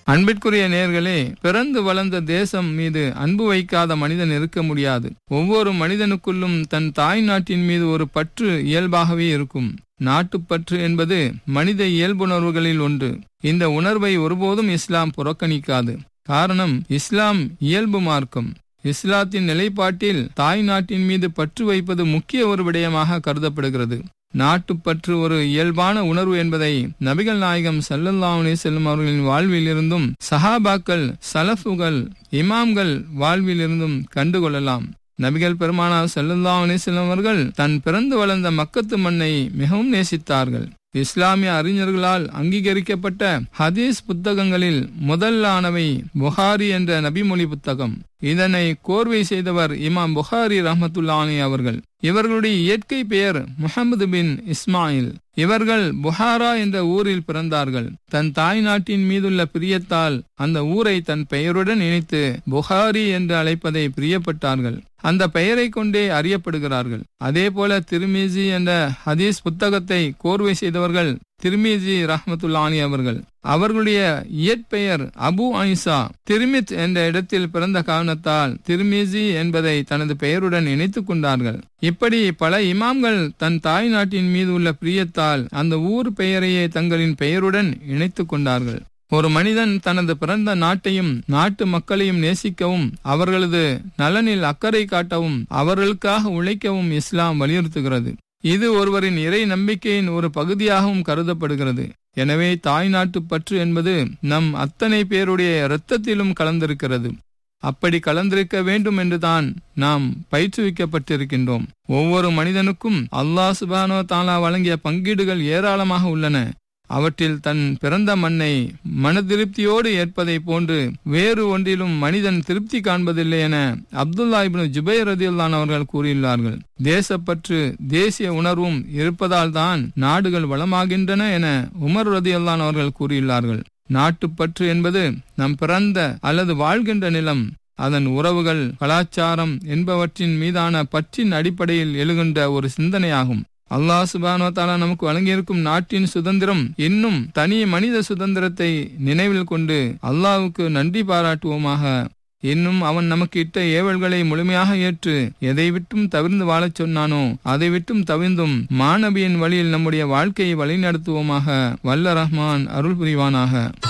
அன்பிற்குரிய நேர்களே பிறந்து வளர்ந்த தேசம் மீது அன்பு வைக்காத மனிதன் இருக்க முடியாது ஒவ்வொரு மனிதனுக்குள்ளும் தன் தாய் நாட்டின் மீது ஒரு பற்று இயல்பாகவே இருக்கும் நாட்டுப்பற்று என்பது மனித இயல்புணர்வுகளில் ஒன்று இந்த உணர்வை ஒருபோதும் இஸ்லாம் புறக்கணிக்காது காரணம் இஸ்லாம் இயல்பு மார்க்கம் இஸ்லாத்தின் நிலைப்பாட்டில் தாய் நாட்டின் மீது பற்று வைப்பது முக்கிய ஒரு விடயமாக கருதப்படுகிறது நாட்டுப்பற்று ஒரு இயல்பான உணர்வு என்பதை நபிகள் நாயகம் சல்லல்லாஹே செல்லும் அவர்களின் வாழ்வில் இருந்தும் சஹாபாக்கள் சலஃபுகள் இமாம்கள் வாழ்வில் இருந்தும் கண்டுகொள்ளலாம் நபிகள் பெருமானார் சல்லல்லாஹ் அலிஸ்லாம் அவர்கள் தன் பிறந்து வளர்ந்த மக்கத்து மண்ணை மிகவும் நேசித்தார்கள் இஸ்லாமிய அறிஞர்களால் அங்கீகரிக்கப்பட்ட ஹதீஸ் புத்தகங்களில் முதலானவை புகாரி என்ற நபிமொழி புத்தகம் இதனை கோர்வை செய்தவர் இமாம் புகாரி ரஹமத்துல்லானி அவர்கள் இவர்களுடைய இயற்கை பெயர் முகமது பின் இஸ்மாயில் இவர்கள் புகாரா என்ற ஊரில் பிறந்தார்கள் தன் தாய் நாட்டின் மீதுள்ள பிரியத்தால் அந்த ஊரை தன் பெயருடன் இணைத்து புகாரி என்று அழைப்பதை பிரியப்பட்டார்கள் அந்த பெயரை கொண்டே அறியப்படுகிறார்கள் அதே போல திருமிசி என்ற ஹதீஸ் புத்தகத்தை கோர்வை செய்தவர்கள் திருமிஜி ரஹமத்துல்லானி அவர்கள் அவர்களுடைய இயற்பெயர் அபு ஐசா திருமித் என்ற இடத்தில் பிறந்த காரணத்தால் திருமிசி என்பதை தனது பெயருடன் இணைத்துக் கொண்டார்கள் இப்படி பல இமாம்கள் தன் தாய் நாட்டின் மீது உள்ள பிரியத்தால் அந்த ஊர் பெயரையே தங்களின் பெயருடன் இணைத்துக் கொண்டார்கள் ஒரு மனிதன் தனது பிறந்த நாட்டையும் நாட்டு மக்களையும் நேசிக்கவும் அவர்களது நலனில் அக்கறை காட்டவும் அவர்களுக்காக உழைக்கவும் இஸ்லாம் வலியுறுத்துகிறது இது ஒருவரின் இறை நம்பிக்கையின் ஒரு பகுதியாகவும் கருதப்படுகிறது எனவே தாய் நாட்டு பற்று என்பது நம் அத்தனை பேருடைய இரத்தத்திலும் கலந்திருக்கிறது அப்படி கலந்திருக்க வேண்டும் என்றுதான் நாம் பயிற்றுவிக்கப்பட்டிருக்கின்றோம் ஒவ்வொரு மனிதனுக்கும் அல்லாஹ் சுபானோ தாலா வழங்கிய பங்கீடுகள் ஏராளமாக உள்ளன அவற்றில் தன் பிறந்த மண்ணை மன திருப்தியோடு ஏற்பதை போன்று வேறு ஒன்றிலும் மனிதன் திருப்தி காண்பதில்லை என அப்துல்லா இப்னு ஜுபைர் ரதியுல்லான் அவர்கள் கூறியுள்ளார்கள் தேசப்பற்று தேசிய உணர்வும் இருப்பதால் தான் நாடுகள் வளமாகின்றன என உமர் ரதியுல்லான் அவர்கள் கூறியுள்ளார்கள் நாட்டுப்பற்று என்பது நம் பிறந்த அல்லது வாழ்கின்ற நிலம் அதன் உறவுகள் கலாச்சாரம் என்பவற்றின் மீதான பற்றின் அடிப்படையில் எழுகின்ற ஒரு சிந்தனையாகும் அல்லாஹ் சுபானோ தாலா நமக்கு வழங்கியிருக்கும் நாட்டின் சுதந்திரம் இன்னும் தனி மனித சுதந்திரத்தை நினைவில் கொண்டு அல்லாவுக்கு நன்றி பாராட்டுவோமாக இன்னும் அவன் நமக்கு இட்ட ஏவல்களை முழுமையாக ஏற்று எதை விட்டும் தவிர்ந்து வாழச் சொன்னானோ அதை விட்டும் தவிர்ந்தும் மாணவியின் வழியில் நம்முடைய வாழ்க்கையை வழிநடத்துவோமாக வல்ல ரஹ்மான் அருள் புரிவானாக